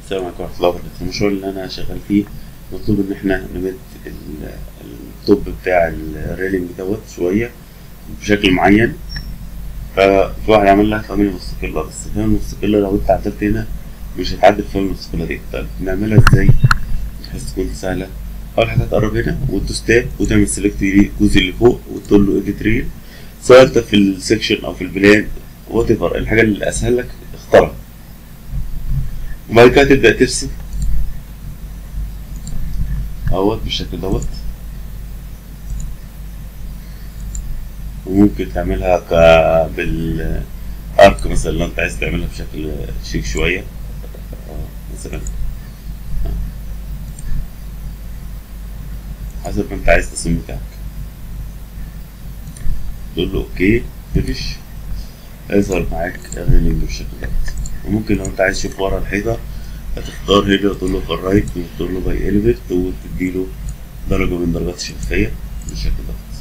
السلام عليكم ورحمة الله وبركاته المشروع اللي أنا شغال فيه مطلوب إن إحنا نمد ال- الطب بتاع الريلينج دوت شوية بشكل معين ففي واحد عمل لها فاميلي مستقلة بس الفاميلي المستقلة لو أنت عدلت هنا مش هتعدل الفاميلي المستقلة دي طيب نعملها إزاي بحيث تكون سهلة أول حاجة تقرب هنا وتدوس تاب وتعمل سيلكت الجزء اللي فوق وتقول له إيديت ريل سواء أنت في السكشن أو في البلان وات ايفر الحاجة اللي أسهل لك اختارها وبعد كده تبدأ ترسم اهوت بالشكل دوت وممكن تعملها ك بالارك مثلا لو انت عايز تعملها بشكل شيك شوية آه، مثلا آه. حسب ما انت عايز التصميم بتاعك تقول له اوكي فينيش هيظهر معاك الريلينج بالشكل دوت وممكن لو انت عايز تشوف ورا الحيطة هتختار هنا وتقول له في الرايت وتقول له باي اليفيت وتديله درجة من درجات الشفافية بالشكل ده